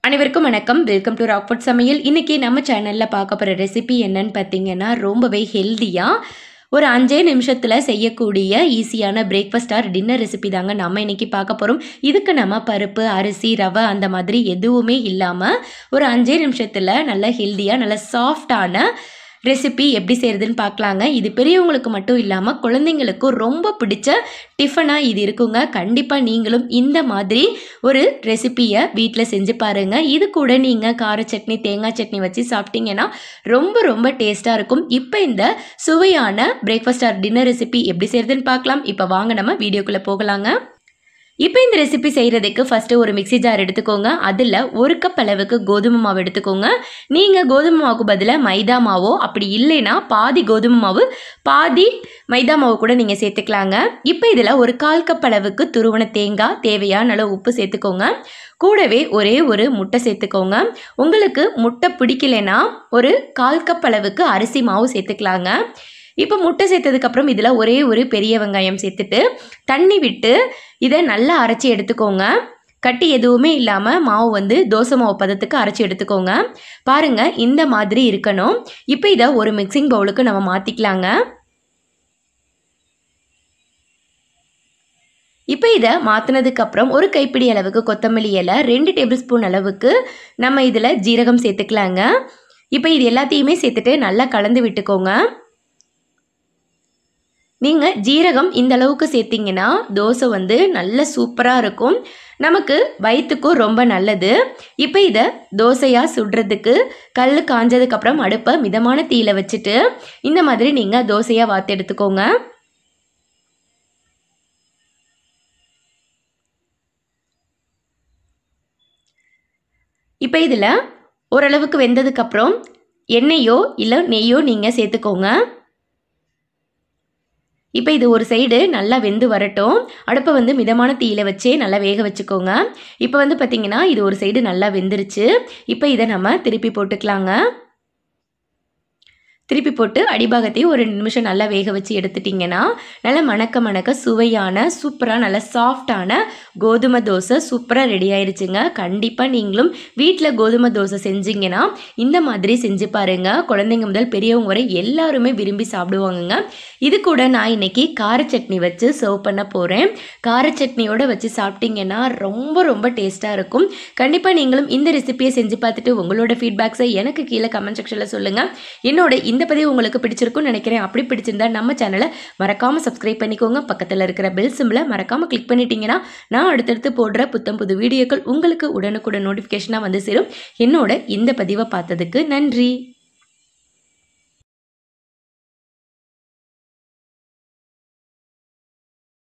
அனைவருக்கும் வணக்கம் welcome to Rockfort சமையல் இன்றைக்கி நம்ம சேனலில் பார்க்க போகிற ரெசிபி என்னன்னு பார்த்தீங்கன்னா ரொம்பவே ஹெல்த்தியாக ஒரு அஞ்சே நிமிஷத்தில் செய்யக்கூடிய ஈஸியான பிரேக்ஃபாஸ்ட் ஆர் டின்னர் ரெசிபி தாங்க நம்ம இன்றைக்கி பார்க்க போகிறோம் இதுக்கு நம்ம பருப்பு அரிசி ரவை அந்த மாதிரி எதுவுமே இல்லாமல் ஒரு அஞ்சே நிமிஷத்தில் நல்ல ஹெல்த்தியாக நல்ல சாஃப்டான ரெசிபி எப்படி செய்கிறதுன்னு பார்க்கலாங்க இது பெரியவங்களுக்கு மட்டும் இல்லாமல் குழந்தைங்களுக்கும் ரொம்ப பிடிச்ச டிஃபனாக இது இருக்குங்க கண்டிப்பாக நீங்களும் இந்த மாதிரி ஒரு ரெசிப்பியை வீட்டில் செஞ்சு பாருங்கள் இது கூட நீங்கள் கார சட்னி தேங்காய் சட்னி வச்சு சாப்பிட்டீங்கன்னா ரொம்ப ரொம்ப டேஸ்ட்டாக இருக்கும் இப்போ இந்த சுவையான பிரேக்ஃபாஸ்ட் ஆர் டின்னர் ரெசிபி எப்படி செய்கிறதுன்னு பார்க்கலாம் இப்போ வாங்க நம்ம வீடியோக்குள்ளே போகலாங்க இப்போ இந்த ரெசிபி செய்கிறதுக்கு ஃபஸ்ட்டு ஒரு மிக்ஸி ஜார் எடுத்துக்கோங்க அதில் ஒரு கப் அளவுக்கு கோதுமை மாவு எடுத்துக்கோங்க நீங்கள் கோதுமை மாவுக்கு பதிலாக மைதா மாவோ அப்படி இல்லைன்னா பாதி கோதுமை மாவு பாதி மைதா மாவு கூட நீங்கள் சேர்த்துக்கலாங்க இப்போ இதில் ஒரு கால் கப் அளவுக்கு துருவன தேங்காய் தேவையான அளவு உப்பு சேர்த்துக்கோங்க கூடவே ஒரே ஒரு முட்டை சேர்த்துக்கோங்க உங்களுக்கு முட்டை பிடிக்கலைன்னா ஒரு கால் கப் அளவுக்கு அரிசி மாவு சேர்த்துக்கலாங்க இப்போ முட்டை சேர்த்ததுக்கப்புறம் இதில் ஒரே ஒரு பெரிய வெங்காயம் சேர்த்துட்டு தண்ணி விட்டு இதை நல்லா அரைச்சி எடுத்துக்கோங்க கட்டி எதுவுமே இல்லாமல் மாவு வந்து தோசை மாவு பதத்துக்கு அரைச்சி எடுத்துக்கோங்க பாருங்கள் இந்த மாதிரி இருக்கணும் இப்போ இதை ஒரு மிக்சிங் பவுலுக்கு நம்ம மாற்றிக்கலாங்க இப்போ இதை மாற்றினதுக்கப்புறம் ஒரு கைப்பிடி அளவுக்கு கொத்தமல்லி இலை ரெண்டு டேபிள் ஸ்பூன் அளவுக்கு நம்ம இதில் ஜீரகம் சேர்த்துக்கலாங்க இப்போ இது எல்லாத்தையுமே சேர்த்துட்டு நல்லா கலந்து விட்டுக்கோங்க நீங்கள் ஜீரகம் இந்த அளவுக்கு சேர்த்திங்கன்னா தோசை வந்து நல்ல சூப்பராக இருக்கும் நமக்கு வயிற்றுக்கும் ரொம்ப நல்லது இப்போ இதை தோசையாக சுடுறதுக்கு கல் காஞ்சதுக்கப்புறம் அடுப்பை மிதமான தீயில வச்சுட்டு இந்த மாதிரி நீங்கள் தோசையாக வாத்து எடுத்துக்கோங்க இப்போ இதில் ஓரளவுக்கு வெந்ததுக்கப்புறம் எண்ணெயோ இல்லை நெய்யோ நீங்கள் சேர்த்துக்கோங்க இப்போ இது ஒரு சைடு நல்லா வெந்து வரட்டும் அடுப்பை வந்து மிதமான தீயில வச்சே நல்லா வேக வச்சுக்கோங்க இப்போ வந்து பார்த்திங்கன்னா இது ஒரு சைடு நல்லா வெந்துருச்சு இப்போ இதை நம்ம திருப்பி போட்டுக்கலாங்க திருப்பி போட்டு அடிபாகத்தையும் ஒரு ரெண்டு நிமிஷம் நல்லா வேக வச்சு எடுத்துட்டிங்கன்னா நல்லா மணக்க மணக்க சுவையான சூப்பராக நல்ல சாஃப்டான கோதுமை தோசை சூப்பராக ரெடி ஆயிடுச்சுங்க கண்டிப்பாக நீங்களும் வீட்டில் கோதுமை தோசை செஞ்சீங்கன்னா இந்த மாதிரி செஞ்சு பாருங்கள் குழந்தைங்க முதல் பெரியவங்க வரை எல்லாருமே விரும்பி சாப்பிடுவாங்கங்க இது கூட நான் இன்னைக்கு கார சட்னி வச்சு சர்வ் பண்ண போகிறேன் கார சட்னியோட வச்சு சாப்பிட்டீங்கன்னா ரொம்ப ரொம்ப டேஸ்ட்டாக இருக்கும் கண்டிப்பாக நீங்களும் இந்த ரெசிபியை செஞ்சு பார்த்துட்டு உங்களோட ஃபீட்பேக்ஸை எனக்கு கீழே கமெண்ட் செக்ஷனில் சொல்லுங்கள் என்னோட இந்த பதிவு உங்களுக்கு பிடிச்சிருக்கும்னு நினைக்கிறேன் அப்படி பிடிச்சிருந்தா நம்ம சேனலை மறக்காமல் சப்ஸ்கிரைப் பண்ணிக்கோங்க பக்கத்தில் இருக்கிற பெல் சிம்பிளை மறக்காமல் கிளிக் பண்ணிட்டீங்கன்னா நான் அடுத்தடுத்து போடுற புத்தம் புது வீடியோக்கள் உங்களுக்கு உடனுக்குடன் நோட்டிஃபிகேஷனாக வந்து சேரும் என்னோட இந்த பதிவை பார்த்ததுக்கு நன்றி